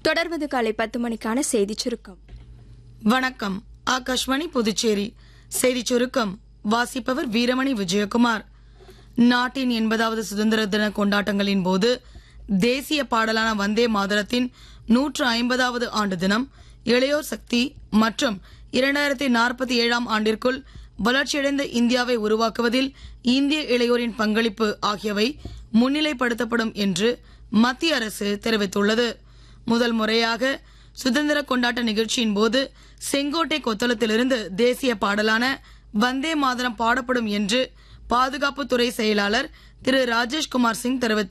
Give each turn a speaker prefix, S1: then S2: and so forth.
S1: தொடர்வது காலை பத்து மணிக்கான செய்திச் சுருக்கம்
S2: வணக்கம் ஆகாஷ்வாணி புதுச்சேரி செய்திச் சுருக்கம் வாசிப்பவர் வீரமணி விஜயகுமார் நாட்டின் எண்பதாவது சுதந்திர தின கொண்டாட்டங்களின் போது தேசிய பாடலான வந்தே மாதரத்தின் நூற்று ஐம்பதாவது ஆண்டு தினம் இளையோர் சக்தி மற்றும் இரண்டாயிரத்தி நாற்பத்தி ஏழாம் ஆண்டிற்குள் வளர்ச்சியடைந்த இந்தியாவை உருவாக்குவதில் இந்திய இளையோரின் பங்களிப்பு ஆகியவை முன்னிலைப்படுத்தப்படும் என்று மத்திய அரசு தெரிவித்துள்ளது முதல் முறையாக சுதந்திர கொண்டாட்ட நிகழ்ச்சியின் போது செங்கோட்டை கொத்தளத்திலிருந்து தேசிய பாடலான வந்தே மாதரம் பாடப்படும் என்று பாதுகாப்புத்துறை செயலாளர் திரு ராஜேஷ்குமார் சிங் தெரிவித்துள்ளார்